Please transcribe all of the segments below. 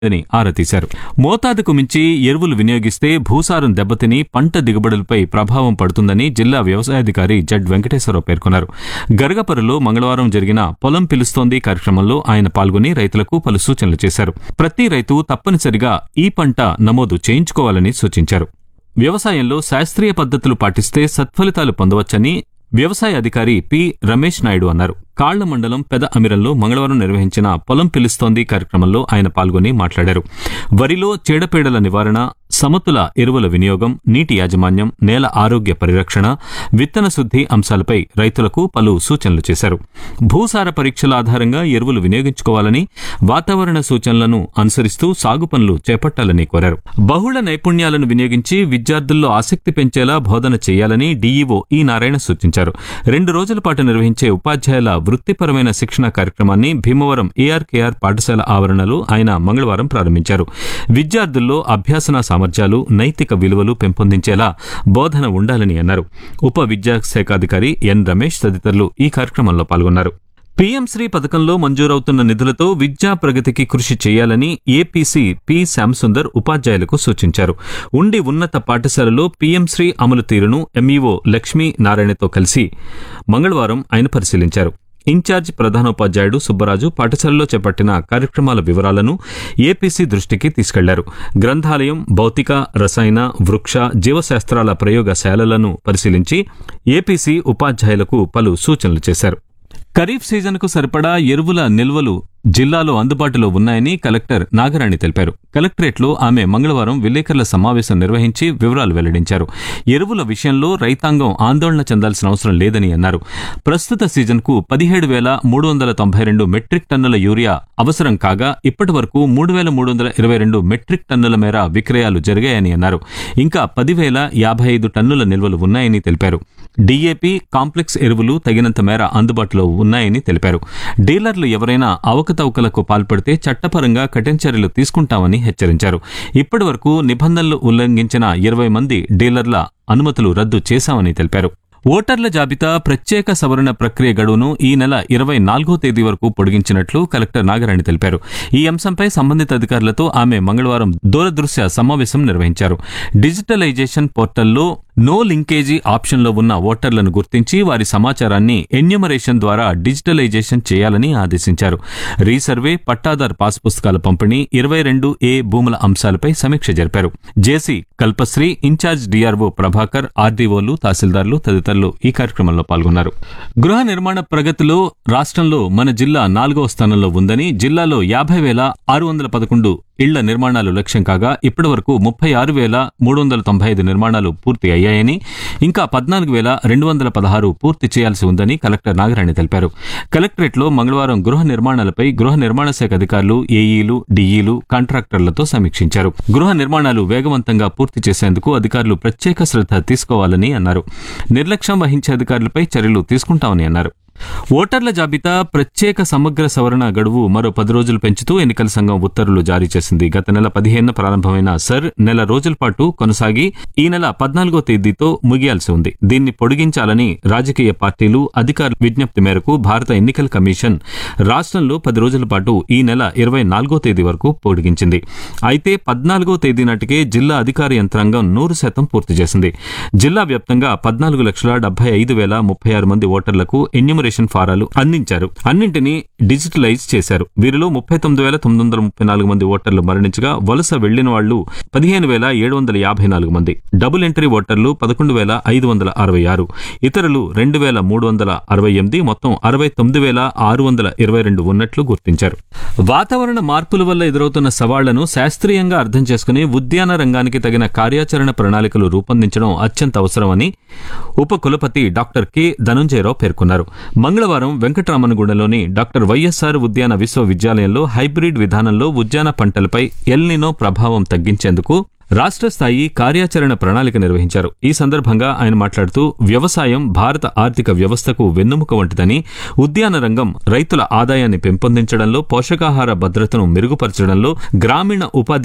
అని ఆరా తీశారు మోతాదుకు మించి ఎరువులు వినియోగిస్తే భూసారం దెబ్బతిని పంట దిగుబడులపై ప్రభావం పడుతుందని జిల్లా వ్యవసాయాధికారి జడ్ వెంకటేశ్వరరావు పేర్కొన్నారు గరగపరులో మంగళవారం జరిగిన పొలం పిలుస్తోంది కార్యక్రమంలో ఆయన పాల్గొని రైతులకు పలు సూచనలు చేశారు ప్రతి రైతు తప్పనిసరిగా ఈ పంట నమోదు చేయించుకోవాలని సూచించారు వ్యవసాయంలో శాస్త్రీయ పద్ధతులు పాటిస్తే సత్ఫలితాలు పొందవచ్చని వ్యవసాయ అధికారి పి రమేష్ నాయుడు అన్నారు కాళ్ల మండలం పెద అమిరంలో మంగళవారం నిర్వహించిన పొలం పిలుస్తోంది కార్యక్రమంలో ఆయన పాల్గొని మాట్లాడారు వరిలో చీడపీడల నివారణ సమతుల ఎరువుల వినియోగం నీటి యాజమాన్యం నేల ఆరోగ్య పరిరక్షణ విత్తన శుద్ధి అంశాలపై రైతులకు పలు సూచనలు చేశారు భూసార పరీక్షల ఆధారంగా ఎరువులు వినియోగించుకోవాలని వాతావరణ సూచనలను అనుసరిస్తూ సాగు పనులు చేపట్టాలని కోరారు బహుళ నైపుణ్యాలను వినియోగించి విద్యార్థుల్లో ఆసక్తి పెంచేలా బోధన చేయాలని డీఈఓ ఈ నారాయణ సూచించారు రెండు రోజుల పాటు నిర్వహించే ఉపాధ్యాయుల వృత్తిపరమైన శిక్షణ కార్యక్రమాన్ని భీమవరం ఏఆర్కేఆర్ పాఠశాల ఆవరణలో ఆయన మంగళవారం ప్రారంభించారు విద్యార్థుల్లో అభ్యాసన సామర్థ్యాలు నైతిక విలువలు పెంపొందించేలా బోధన ఉండాలని అన్నారు ఉప విద్యాశాఖాధికారి ఎన్ రమేష్ తదితరులు ఈ కార్యక్రమంలో పాల్గొన్నారు పీఎం శ్రీ పథకంలో మంజూరవుతున్న నిధులతో విద్యా ప్రగతికి కృషి చేయాలని ఏపీసీ పి శ్యాంసుందర్ ఉపాధ్యాయులకు సూచించారు ఉండి ఉన్నత పాఠశాలలో పీఎం శ్రీ అమలు తీరును ఎంఈఓ లక్ష్మీ నారాయణతో కలిసి మంగళవారం ఆయన పరిశీలించారు ఇన్ఛార్జ్ ప్రధానోపాధ్యాయుడు సుబ్బరాజు పాఠశాలలో చేపట్టిన కార్యక్రమాల వివరాలను ఏపీసీ దృష్టికి తీసుకెళ్లారు గ్రంథాలయం భౌతిక రసాయన వృక్ష జీవశాస్త్రాల ప్రయోగశాలలను పరిశీలించి ఏపీసీ ఉపాధ్యాయులకు పలు సూచనలు చేశారు ఖరీఫ్ సీజన్కు సరిపడా ఎరువుల నిల్వలు జిల్లాలో అందుబాటులో ఉన్నాయని కలెక్టర్ నాగరాణి తెలిపారు కలెక్టరేట్లో ఆమె మంగళవారం విలేకరుల సమావేశం నిర్వహించి వివరాలు వెల్లడించారు ఎరువుల విషయంలో రైతాంగం ఆందోళన చెందాల్సిన అవసరం లేదని అన్నారు ప్రస్తుత సీజన్కు పదిహేడు వేల మూడు వందల తొంభై రెండు మెట్రిక్ టన్నుల యూరియా అవసరం కాగా ఇప్పటి వరకు మూడు వేల మూడు వందల ఇరవై రెండు మెట్రిక్ టన్నుల మేర విక్రయాలు జరిగాయని అన్నారు ఇంకా పదివేల యాభై ఐదు టన్నుల నిల్వలు ఉన్నాయని తెలిపారు డీఏపీ కాంప్లెక్స్ ఎరువులు తగినంత మేర అందుబాటులో ఉన్నాయని తెలిపారు డీలర్లు ఎవరైనా అవకతవకలకు పాల్పడితే చట్టపరంగా కఠిన చర్యలు తీసుకుంటామని హెచ్చరించారు ఇప్పటి వరకు నిబంధనలు ఉల్లంఘించిన ఇరవై మంది డీలర్ల అనుమతులు రద్దు చేశామని తెలిపారు ఓటర్ల జాబితా ప్రత్యేక సవరణ ప్రక్రియ గడువును ఈ నెల ఇరవై నాలుగో తేదీ వరకు పొడిగించినట్లు కలెక్టర్ నాగరాణి తెలిపారు ఈ అంశంపై సంబంధిత అధికారులతో ఆమె మంగళవారం దూరదృశ్య సమావేశం నిర్వహించారు డిజిటలైజేషన్ పోర్టల్లో నో లింకేజీ ఆప్షన్లో ఉన్న ఓటర్లను గుర్తించి వారి సమాచారాన్ని ఎన్యూమరేషన్ ద్వారా డిజిటలైజేషన్ చేయాలని ఆదేశించారు రీసర్వే పట్టాదార్ పాస్ పుస్తకాల పంపిణీ ఇరవై రెండు ఏ భూముల అంశాలపై సమీక్ష జరిపారు JC Kalpasri incharge DRO Prabhakar ఆర్డీఓలు తహసీల్దార్లు తదితరులు ఈ కార్యక్రమంలో పాల్గొన్నారు గృహ నిర్మాణ ప్రగతిలో రాష్ట్రంలో మన జిల్లా నాలుగవ స్థానంలో ఉందని జిల్లాలో యాభై వేల ఆరు వందల పదకొండు ఇళ్ల నిర్మాణాలు లక్ష్యం కాగా ఇప్పటి వరకు ముప్పై ఆరు వేల మూడు వందల తొంభై ఐదు నిర్మాణాలు పూర్తి అయ్యాయని ఇంకా పద్నాలుగు వేల రెండు వందల పదహారు పూర్తి చేయాల్సి ఉందని కలెక్టర్ నాగరాణి తెలిపారు కలెక్టరేట్లో మంగళవారం గృహ నిర్మాణాలపై గృహ నిర్మాణ శాఖ అధికారులు ఏఈలు డిఈలు కాంట్రాక్టర్లతో సమీక్షించారు గృహ నిర్మాణాలు వేగవంతంగా పూర్తి చేసేందుకు అధికారులు ప్రత్యేక శ్రద్ధ తీసుకోవాలని అన్నారు నిర్లక్ష్యం వహించే అధికారులపై చర్యలు తీసుకుంటామని అన్నారు ఓటర్ల జాబితా ప్రత్యేక సమగ్ర సవరణ గడువు మరో పది రోజులు పెంచుతూ ఎన్నికల సంఘం ఉత్తర్వులు జారీ చేసింది గత నెల పదిహేను ప్రారంభమైన సర్ నెల రోజుల పాటు కొనసాగి ఈ నెల పద్నాలుగో తేదీతో ముగియాల్సి ఉంది దీన్ని పొడిగించాలని రాజకీయ పార్టీలు అధికారుల విజ్ఞప్తి మేరకు భారత ఎన్నికల కమిషన్ రాష్ట్రంలో పది రోజుల పాటు ఈ నెల ఇరవై నాలుగో తేదీ వరకు పొడిగించింది అయితే పద్నాలుగో తేదీ నాటికే జిల్లా అధికార యంత్రాంగం నూరు శాతం పూర్తి చేసింది జిల్లా వ్యాప్తంగా పద్నాలుగు లక్షల డెబ్బై ఐదు వేల ముప్పై ఆరు మంది ఓటర్లకు ఎన్యూమరేషన్ ఫారాలు అందించారు అన్నింటినీ డిజిటలైజ్ చేశారు వీరిలో ముప్పై తొమ్మిది వేల తొమ్మిది వందల ముప్పై నాలుగు మంది ఓటర్లు మరణించగా వలస వెళ్లిన వాళ్లు పదిహేను వేల ఏడు వందల యాభై నాలుగు మంది డబుల్ ఎంట్రీ ఓటర్లు పదకొండు వేల ఐదు వందల అరవై ఆరు ఇతరులు రెండు వేల మూడు వందల అరవై ఎనిమిది మొత్తం అరవై తొమ్మిది వేల ఆరు వందల ఇరవై రెండు ఉన్నట్లు గుర్తించారు వాతావరణ మార్పుల వల్ల ఎదురవుతున్న సవాళ్లను శాస్త్రీయంగా అర్థం చేసుకుని ఉద్యాన రంగానికి తగిన కార్యాచరణ ప్రణాళికలు రూపొందించడం అత్యంత అవసరమని ఉప కులపతి డాక్టర్ కె ధనుంజయరావు పేర్కొన్నారు మంగళవారం వెంకటరామన్గూడలోని డాక్టర్ వైఎస్ఆర్ ఉద్యాన విశ్వవిద్యాలయంలో హైబ్రిడ్ విధానంలో ఉద్యాన పంటలపై ఎల్నినో ప్రభావం తగ్గించేందుకు రాష్ట్ర స్థాయి కార్యాచరణ ప్రణాళిక నిర్వహించారు ఈ సందర్భంగా ఆయన మాట్లాడుతూ వ్యవసాయం భారత ఆర్థిక వ్యవస్థకు వెన్నెముక వంటిదని ఉద్యాన రంగం రైతుల ఆదాయాన్ని పెంపొందించడంలో పోషకాహార భద్రతను మెరుగుపరచడంలో గ్రామీణ ఉపాధి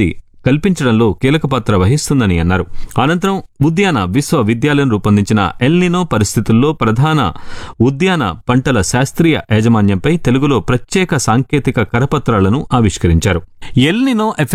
కల్పించడంలో కీలక పాత్ర వహిస్తుందని అన్నారు అనంతరం ఉద్యాన విశ్వవిద్యాలయం రూపొందించిన ఎల్నినో పరిస్థితుల్లో ప్రధాన ఉద్యాన పంటల శాస్త్రీయ యాజమాన్యంపై తెలుగులో ప్రత్యేక సాంకేతిక కరపత్రాలను ఆవిష్కరించారు ఎల్నినో